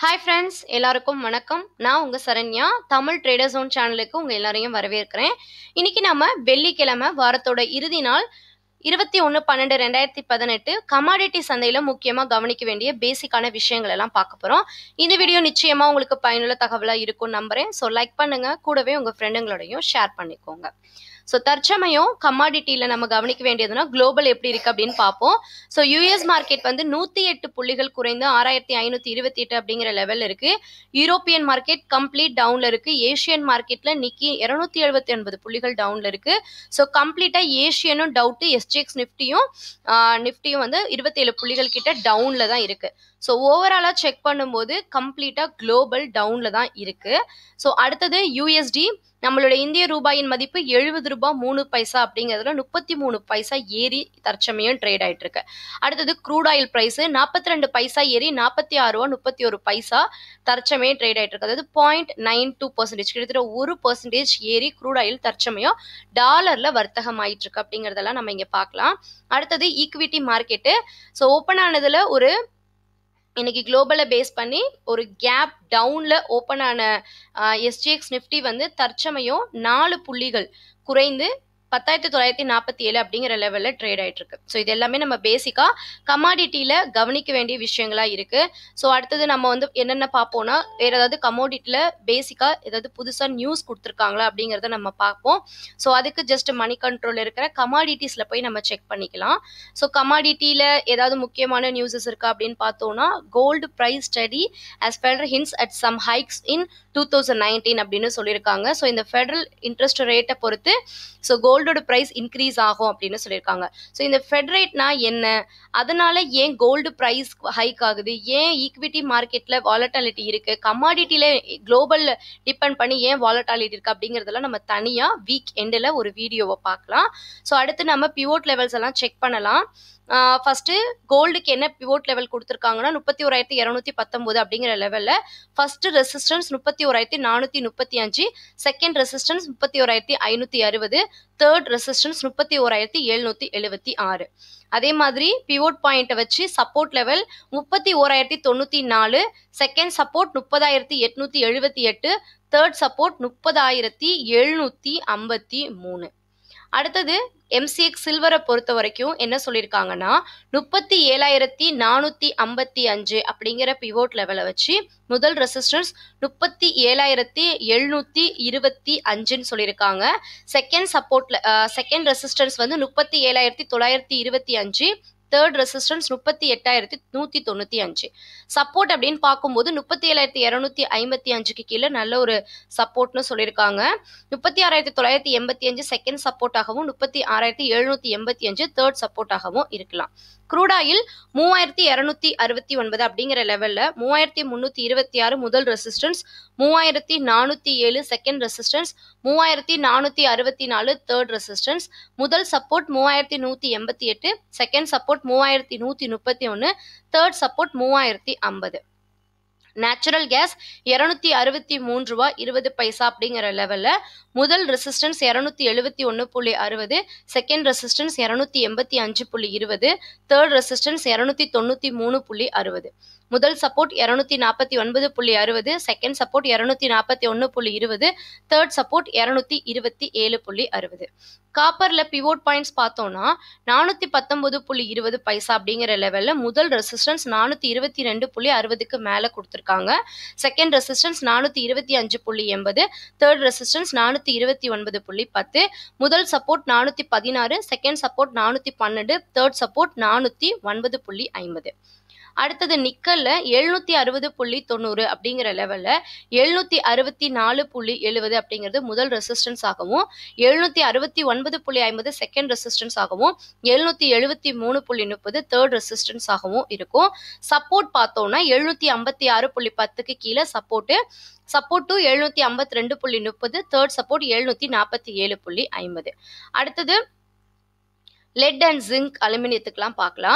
hi friends எல்லாருக்கும் வணக்கம் நான் உங்கள் சரண்யா தமிழ் ட்ரேடர் ஜோன் சேனலுக்கு உங்கள் எல்லாரையும் வரவேற்கிறேன் இன்னைக்கு நம்ம வெள்ளிக்கிழமை வாரத்தோட இறுதி நாள் இருபத்தி ஒன்று பன்னெண்டு ரெண்டாயிரத்தி பதினெட்டு கமாடிட்டி சந்தையில் முக்கியமாக கவனிக்க வேண்டிய பேசிக்கான விஷயங்கள் எல்லாம் பார்க்க போகிறோம் இந்த வீடியோ நிச்சயமாக உங்களுக்கு பயனுள்ள தகவலாக இருக்கும் நம்புறேன் ஸோ லைக் பண்ணுங்க கூடவே உங்கள் ஃப்ரெண்டுங்களோடையும் ஷேர் பண்ணிக்கோங்க ஸோ தற்சமயம் கமாடிட்டியில் நம்ம கவனிக்க வேண்டியதுன்னா குளோபல் எப்படி இருக்கு அப்படின்னு பார்ப்போம் ஸோ யூஎஸ் மார்க்கெட் வந்து நூற்றி எட்டு புள்ளிகள் குறைந்து ஆறாயிரத்தி ஐநூற்றி இருபத்தி எட்டு அப்படிங்கிற லெவலில் இருக்கு யூரோப்பியன் மார்க்கெட் கம்ப்ளீட் டவுன்ல இருக்கு ஏஷியன் மார்க்கெட்ல நிக்கி இருநூத்தி எழுபத்தி ஒன்பது புள்ளிகள் டவுன்ல இருக்கு ஸோ கம்ப்ளீட்டா ஏஷியனும் டவுட்டு எஸ்டிஎக்ஸ் நிஃப்டியும் நிஃப்டியும் வந்து இருபத்தேழு புள்ளிகள் கிட்ட டவுன்ல தான் இருக்கு ஸோ ஓவராலா செக் பண்ணும்போது கம்ப்ளீட்டா குளோபல் டவுன்ல தான் இருக்கு ஸோ அடுத்தது யூஎஸ்டி நம்மளோட இந்திய ரூபாயின் மதிப்பு எழுபது ரூபாய் மூணு பைசா அப்படிங்கிறதுல முப்பத்தி மூணு பைசா ஏறி தற்சமயம் ட்ரேட் ஆயிட்டு இருக்கு அடுத்தது க்ரூட் ஆயில் பிரைஸ் நாற்பத்தி ரெண்டு பைசா ஏறி நாற்பத்தி ஆறு ரூபா முப்பத்தி ஒரு பைசா தற்சமயம் ட்ரேட் ஆயிட்டு இருக்கு அதாவது பாயிண்ட் நைன் டூ பர்சன்டேஜ் கிட்டத்தட்ட ஒரு பர்சன்டேஜ் ஏறி க்ரூட் ஆயில் தற்சமயம் டாலர்ல வர்த்தகம் ஆயிட்டு இருக்கு அப்படிங்கறதெல்லாம் நம்ம இங்க பார்க்கலாம் அடுத்தது ஈக்விட்டி மார்க்கெட்டு ஸோ ஓப்பன் ஆனதுல ஒரு இன்னைக்கு குளோபலை பேஸ் பண்ணி ஒரு கேப் டவுன்ல ஓப்பன் ஆன எஸ்ஜிஎக்ஸ் நிஃப்டி வந்து தற்சமயம் நாலு புள்ளிகள் குறைந்து பத்தாயிரத்தி தொள்ளாயிரத்தி நாற்பத்தி ஏழு அப்படிங்கிற லெவலில் ட்ரேட் ஆயிட்டு இருக்கு ஸோ இது எல்லாமே நம்ம பேசிக்காக கமாடிட்டியில் கவனிக்க வேண்டிய விஷயங்களா இருக்கு ஸோ அடுத்தது நம்ம வந்து என்னென்ன பார்ப்போம்னா வேற ஏதாவது கமோடிட்டியில் பேசிக்காக ஏதாவது புதுசாக நியூஸ் கொடுத்துருக்காங்களா அப்படிங்கிறத நம்ம பார்ப்போம் ஸோ அதுக்கு ஜஸ்ட் மணி கண்ட்ரோல் இருக்கிற கமாடிட்டிஸில் போய் நம்ம செக் பண்ணிக்கலாம் ஸோ கமாடிட்டியில் ஏதாவது முக்கியமான நியூஸஸ் இருக்கா அப்படின்னு பார்த்தோம்னா gold price steady as Federal hints at some hikes in two thousand nineteen அப்படின்னு சொல்லியிருக்காங்க ஸோ இந்த ஃபெடரல் இன்ட்ரெஸ்ட் ரேட்டை பொறுத்து ஸோ கோல்டோட ப்ரைஸ் இன்க்ரீஸ் ஆகும் அப்படின்னு சொல்லியிருக்காங்க ஸோ இந்த ஃபெட் ரேட்னா என்ன அதனால ஏன் கோல்டு ப்ரைஸ் ஹைக் ஆகுது ஏன் ஈக்விட்டி மார்க்கெட்டில் வாலட்டாலிட்டி இருக்கு கமாடிட்டியில குளோபல் டிபெண்ட் பண்ணி ஏன் வாலட்டாலிட்டி இருக்கு அப்படிங்கிறதெல்லாம் நம்ம தனியாக வீக் எண்டில் ஒரு வீடியோவை பார்க்கலாம் ஸோ அடுத்து நம்ம பிவோட் லெவல்ஸ் எல்லாம் செக் பண்ணலாம் ஃபர்ஸ்ட் கோல்டுக்கு என்ன பிவோட் லெவல் கொடுத்துருக்காங்கன்னா முப்பத்தி ஓராயிரத்தி இரநூத்தி பத்தொன்பது அப்படிங்கிற லெவலில் ஃபர்ஸ்ட் ரெசிஸ்டன்ஸ் முப்பத்தி ஓராயிரத்தி நானூற்றி முப்பத்தி அஞ்சு செகண்ட் ரெசிஸ்டன்ஸ் முப்பத்தி ஓராயிரத்தி ஐநூற்றி அறுபது தேர்ட் ரெசிஸ்டன்ஸ் முப்பத்தி ஓராயிரத்தி எழுநூற்றி எழுபத்தி ஆறு அதே மாதிரி பிவோட் பாயிண்ட்டை வச்சு சப்போர்ட் லெவல் முப்பத்தி ஓராயிரத்தி தொண்ணூற்றி நாலு செகண்ட் சப்போர்ட் முப்பதாயிரத்தி எட்நூற்றி எழுபத்தி எட்டு தேர்ட் சப்போர்ட் முப்பதாயிரத்தி எழுநூற்றி ஐம்பத்தி மூணு அடுத்தது எம்சிஎக்ஸ் சில்வரை பொறுத்த வரைக்கும் என்ன சொல்லியிருக்காங்கன்னா முப்பத்தி ஏழாயிரத்தி நானூற்றி ஐம்பத்தி அஞ்சு அப்படிங்கிற பிவோட் லெவலை வச்சு முதல் ரெசிஸ்டன்ஸ் முப்பத்தி ஏழாயிரத்தி எழுநூற்றி இருபத்தி அஞ்சுன்னு சொல்லியிருக்காங்க செகண்ட் சப்போர்ட்ல செகண்ட் ரெசிஸ்டன்ஸ் வந்து முப்பத்தி ஏழாயிரத்தி தொள்ளாயிரத்தி இருபத்தி அஞ்சு தேர்ட் ரெசிஸ்டன்ஸ் முப்பத்தி எட்டாயிரத்தி நூற்றி தொண்ணூற்றி அஞ்சு சப்போர்ட் அப்படின்னு பார்க்கும்போது முப்பத்தி ஏழாயிரத்தி இரநூத்தி ஐம்பத்தி அஞ்சுக்கு கீழே நல்ல ஒரு சப்போர்ட்னு சொல்லியிருக்காங்க முப்பத்தி ஆறாயிரத்தி தொள்ளாயிரத்தி எண்பத்தி அஞ்சு செகண்ட் சப்போர்ட்டாகவும் முப்பத்தி ஆறாயிரத்தி எழுநூற்றி எண்பத்தி அஞ்சு தேர்ட் சப்போர்ட்டாகவும் இருக்கலாம் குரூடாயில் மூவாயிரத்தி இரநூத்தி அறுபத்தி ஒன்பது அப்படிங்கிற லெவலில் மூவாயிரத்தி முந்நூற்றி இருபத்தி ஆறு முதல் ரெசிஸ்டன்ஸ் மூவாயிரத்தி நானூற்றி ஏழு செகண்ட் ரெசிஸ்டன்ஸ் மூவாயிரத்தி நானூற்றி அறுபத்தி நாலு தேர்ட் ரெசிஸ்டன்ஸ் முதல் சப்போர்ட் மூவாயிரத்தி நூற்றி எண்பத்தி எட்டு செகண்ட் சப்போர்ட் மூவாயிரத்தி நூற்றி முப்பத்தி ஒன்று தேர்ட் சப்போர்ட் மூவாயிரத்தி ஐம்பது நேச்சுரல் கேஸ் இரநூத்தி அறுபத்தி மூன்று ரூபா இருபது பைசா அப்படிங்கிற லெவலில் முதல் ரெசிஸ்டன்ஸ் இரநூத்தி எழுபத்தி ஒன்று புள்ளி அறுபது செகண்ட் ரெசிஸ்டன்ஸ் இரநூத்தி எண்பத்தி அஞ்சு புள்ளி இருபது தேர்ட் ரெசிஸ்டன்ஸ் இரநூத்தி தொண்ணூற்றி மூணு புள்ளி அறுபது முதல் சப்போர்ட் இரநூத்தி நாற்பத்தி ஒன்பது புள்ளி அறுபது செகண்ட் சப்போர்ட் இரநூத்தி நாற்பத்தி ஒன்று புள்ளி இருபது தேர்ட் சப்போர்ட் இரநூத்தி இருபத்தி ஏழு புள்ளி அறுபது காப்பரில் பிவோட் பாயிண்ட்ஸ் பார்த்தோம்னா நானூற்றி பத்தொன்பது புள்ளி இருபது பைசா அப்படிங்கிற லெவலில் முதல் ரெசிஸ்டன்ஸ் நானூற்றி இருபத்தி ரெண்டு புள்ளி அறுபதுக்கு மேலே கொடுத்துருக்காங்க செகண்ட் ரெசிஸ்டன்ஸ் நானூற்றி இருபத்தி அஞ்சு புள்ளி எண்பது தேர்ட் ரெசிஸ்டன்ஸ் நானூற்றி இருபத்தி ஒன்பது புள்ளி பத்து முதல் சப்போர்ட் நானூற்றி பதினாறு செகண்ட் சப்போர்ட் நானூற்றி பன்னெண்டு தேர்ட் சப்போர்ட் நானூற்றி ஒன்பது புள்ளி ஐம்பது அடுத்தது நிக்கல்ல எழுநூத்தி அறுபது புள்ளி தொண்ணூறு அப்படிங்கிற லெவல்ல எழுநூத்தி அறுபத்தி நாலு புள்ளி எழுபது அப்படிங்கிறது முதல் ரெசிஸ்டன்ஸ் ஆகவும் எழுநூத்தி அறுபத்தி ஒன்பது புள்ளி ஐம்பது செகண்ட் ரெசிஸ்டன்ஸ் ஆகவும் எழுநூத்தி எழுபத்தி மூணு புள்ளி முப்பது தேர்ட் ரெசிஸ்டன்ஸ் ஆகவும் இருக்கும் சப்போர்ட் பார்த்தோம்னா எழுநூத்தி ஐம்பத்தி ஆறு புள்ளி பத்துக்கு கீழே சப்போர்ட்டு சப்போர்ட் டு எழுநூத்தி ஐம்பத்தி ரெண்டு புள்ளி முப்பது தேர்ட் சப்போர்ட் எழுநூத்தி நாற்பத்தி ஏழு புள்ளி ஐம்பது அடுத்தது லெட் அண்ட் ஜிங்க் அலுமினியத்துக்கெல்லாம் பார்க்கலாம்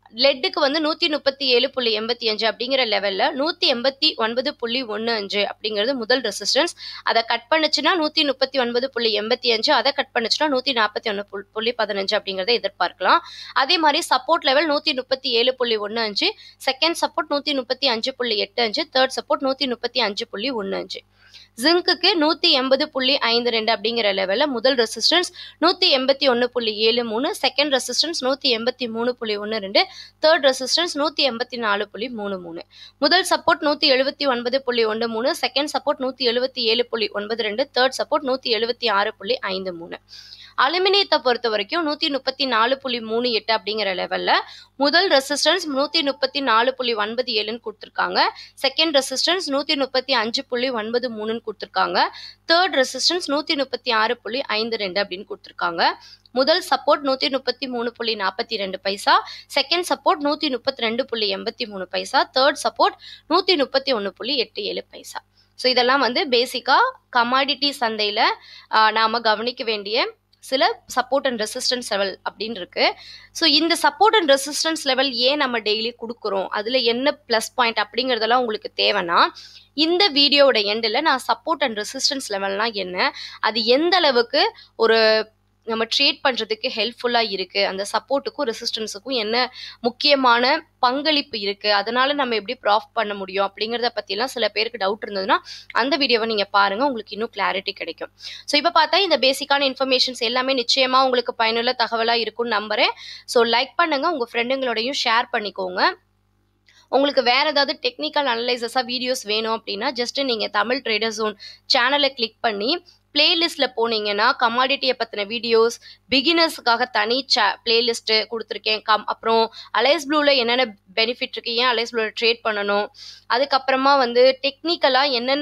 லெட்டுக்கு வந்து நூற்றி முப்பத்தி ஏழு புள்ளி எண்பத்தி அஞ்சு அப்படிங்கிற லெவலில் நூற்றி எண்பத்தி ஒன்பது புள்ளி ஒன்று அஞ்சு அப்படிங்கிறது முதல் ரெசிஸ்டன்ஸ் அதை கட் பண்ணுச்சுன்னா நூற்றி முப்பத்தி ஒன்பது புள்ளி எண்பத்தி அஞ்சு அதை கட் பண்ணுச்சுன்னா நூற்றி நாற்பத்தி ஒன்று புள்ளி பதினஞ்சு அப்படிங்கிறத எதிர்பார்க்கலாம் அதே மாதிரி சப்போர்ட் லெவல் நூற்றி முப்பத்தி ஏழு புள்ளி ஒன்று அஞ்சு செகண்ட் சப்போர்ட் நூற்றி முப்பத்தி அஞ்சு புள்ளி எட்டு அஞ்சு தேர்ட் சப்போர்ட் நூற்றி முப்பத்தி அஞ்சு புள்ளி ஒன்று அஞ்சு ஜிங்க்குக்கு நூற்றி எண்பது புள்ளி ஐந்து ரெண்டு அப்படிங்கிற லெவலில் முதல் ரெசிஸ்டன்ஸ் நூற்றி எண்பத்தி ஒன்று புள்ளி ஏழு மூணு செகண்ட் ரெசிஸ்டன்ஸ் நூற்றி எண்பத்தி மூணு புள்ளி ஒன்று ரெண்டு தேர்ட் ரெசிஸ்டன்ஸ் நூற்றி எண்பத்தி நாலு புள்ளி மூணு மூணு முதல் சப்போர்ட் நூற்றி எழுபத்தி ஒன்பது புள்ளி ஒன்று மூணு செகண்ட் சப்போர்ட் நூற்றி எழுபத்தி ஏழு புள்ளி ஒன்பது ரெண்டு தேர்ட் சப்போர்ட் நூற்றி எழுபத்தி ஆறு புள்ளி ஐந்து மூணு அலுமினியத்தை பொறுத்த வரைக்கும் நூற்றி முப்பத்தி நாலு புள்ளி மூணு எட்டு அப்படிங்கிற லெவலில் முதல் ரெசிஸ்டன்ஸ் நூற்றி முப்பத்தி நாலு புள்ளி ஒன்பது ஏழுன்னு கொடுத்துருக்காங்க செகண்ட் ரெசிஸ்டன்ஸ் நூற்றி முப்பத்தி அஞ்சு புள்ளி ஒன்பது மூணுன்னு கொடுத்துருக்காங்க தேர்ட் ரெசிஸ்டன்ஸ் நூற்றி முப்பத்தி ஆறு புள்ளி ஐந்து ரெண்டு அப்படின்னு கொடுத்துருக்காங்க முதல் சப்போர்ட் நூற்றி முப்பத்தி மூணு புள்ளி நாற்பத்தி ரெண்டு பைசா செகண்ட் சப்போர்ட் நூற்றி முப்பத்தி ரெண்டு புள்ளி எண்பத்தி மூணு பைசா தேர்ட் சப்போர்ட் நூற்றி முப்பத்தி ஒன்று புள்ளி எட்டு ஏழு பைசா ஸோ இதெல்லாம் வந்து பேசிக்காக கமாடிட்டி சந்தையில் நாம் கவனிக்க வேண்டிய சில சப்போர்ட் அண்ட் ரெசிஸ்டன்ஸ் லெவல் அப்படின்னு இருக்கு ஸோ இந்த சப்போர்ட் அண்ட் ரெசிஸ்டன்ஸ் லெவல் ஏன் நம்ம டெய்லி கொடுக்குறோம் அதில் என்ன ப்ளஸ் பாயிண்ட் அப்படிங்கிறதெல்லாம் உங்களுக்கு தேவைன்னா இந்த வீடியோவோட எண்டில் நான் சப்போர்ட் அண்ட் ரெசிஸ்டன்ஸ் லெவல்னால் என்ன அது எந்த அளவுக்கு ஒரு நம்ம ட்ரேட் பண்ணுறதுக்கு ஹெல்ப்ஃபுல்லாக இருக்குது அந்த சப்போர்ட்டுக்கும் ரெசிஸ்டன்ஸுக்கும் என்ன முக்கியமான பங்களிப்பு இருக்குது அதனால நம்ம எப்படி ப்ராஃப் பண்ண முடியும் அப்படிங்கிறத பற்றிலாம் சில பேருக்கு டவுட் இருந்ததுன்னா அந்த வீடியோவை நீங்கள் பாருங்கள் உங்களுக்கு இன்னும் கிளாரிட்டி கிடைக்கும் ஸோ இப்போ பார்த்தா இந்த பேசிக்கான இன்ஃபர்மேஷன்ஸ் எல்லாமே நிச்சயமாக உங்களுக்கு பயனுள்ள தகவலாக இருக்கும்னு நம்புகிறேன் ஸோ லைக் பண்ணுங்கள் உங்கள் ஃப்ரெண்டுங்களோடையும் ஷேர் பண்ணிக்கோங்க உங்களுக்கு வேற ஏதாவது டெக்னிக்கல் அனலைசஸாக வீடியோஸ் வேணும் அப்படின்னா ஜஸ்ட் நீங்கள் தமிழ் ட்ரேடர் ஜோன் சேனலை கிளிக் பண்ணி பிளேலிஸ்ட்டில் போனீங்கன்னா கமாடிட்டியை பற்றின வீடியோஸ் பிகினர்ஸுக்காக தனி சே பிளேலிஸ்ட்டு கொடுத்துருக்கேன் கம் அப்புறம் அலைஸ் ப்ளூவில் என்னென்ன பெனிஃபிட் இருக்குது ஏன் அலைஸ் ப்ளூவில் ட்ரேட் பண்ணணும் அதுக்கப்புறமா வந்து டெக்னிக்கலாக என்னென்ன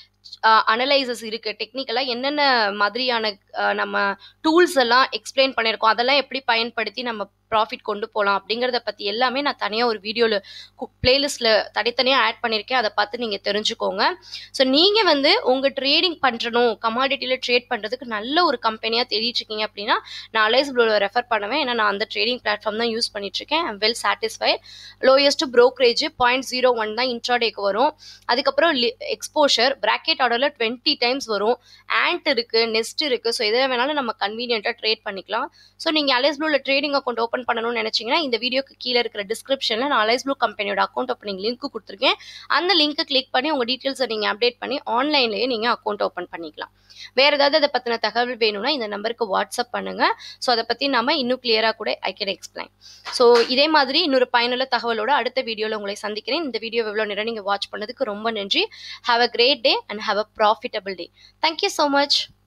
அனலைசஸ் இருக்குது டெக்னிக்கலாக என்னென்ன மாதிரியான நம்ம டூல்ஸ் எல்லாம் எக்ஸ்பிளைன் பண்ணியிருக்கோம் அதெல்லாம் எப்படி பயன்படுத்தி நம்ம ப்ராஃபிட் கொண்டு போகலாம் அப்படிங்கிறத பற்றி எல்லாமே நான் தனியாக ஒரு வீடியோவில் பிளேலிஸ்ட்டில் தனித்தனியாக ஆட் பண்ணியிருக்கேன் அதை பார்த்து நீங்கள் தெரிஞ்சுக்கோங்க ஸோ நீங்கள் வந்து உங்கள் ட்ரேடிங் பண்ணுறணும் கமாடிட்டியில் ட்ரேட் பண்ணுறதுக்கு நல்ல ஒரு கம்பெனியாக தெரியிட்ருக்கீங்க அப்படின்னா நான் அலைஸ் ப்ளூவில் ரெஃபர் பண்ணுவேன் ஏன்னா நான் அந்த ட்ரேடிங் பிளாட்ஃபார்ம் தான் யூஸ் பண்ணிட்டுருக்கேன் I'm well satisfied lowest brokerage point zero one தான் இன்ட்ராடேக்கு வரும் அதுக்கப்புறம் எக்ஸ்போஷர் ப்ராக்கெட் ஆர்டரில் டுவெண்ட்டி டைம்ஸ் வரும் ஆண்ட் இருக்குது நெஸ்ட் இருக்குது ஸோ எதில் வேணாலும் நம்ம கன்வீனியண்ட்டாக ட்ரேட் பண்ணிக்கலாம் ஸோ நீங்கள் அலைஸ் ப்ளூவில் ட்ரேடிங் அக்கௌண்ட் ஓப்பன் பண்ணணும்னு நினச்சிங்கன்னா இந்த வீடியோக்கு கீழே இருக்கிற டிஸ்கிரிப்ஷனில் நான் அலைஸ் ப்ளூ கம்பெனியோட அக்கௌண்ட் ஓப்பனிங் லிங்க் கொடுத்துருக்கேன் அந்த லிங்க்கை கிளிக் பண்ணி உங்கள் டீட்டெயில்ஸை நீங்கள் அப்டேட் பண்ணி ஆன்லைன்லேயே நீங்கள் அக்கௌண்ட் ஓப்பன் பண்ணிக்கலாம் வேறு ஏதாவது அதை பற்றின தகவல் வேணும்னா இந்த நம்பருக்கு வாட்ஸ்அப் பண்ணுங்கள் ஸோ அதை பற்றி நம்ம இன்னும் கிளியராக கூட ஐ கேன் எக்ஸ்பிளைன் ஸோ இதே மாதிரி இன்னொரு பயனுள்ள தகவலோட அடுத்த வீடியோவில் உங்களை சந்திக்கிறேன் இந்த வீடியோ எவ்வளோ நேரம் நீங்கள் வாட்ச் பண்ணதுக்கு ரொம்ப நன்றி have a great day and have a profitable day thank you so much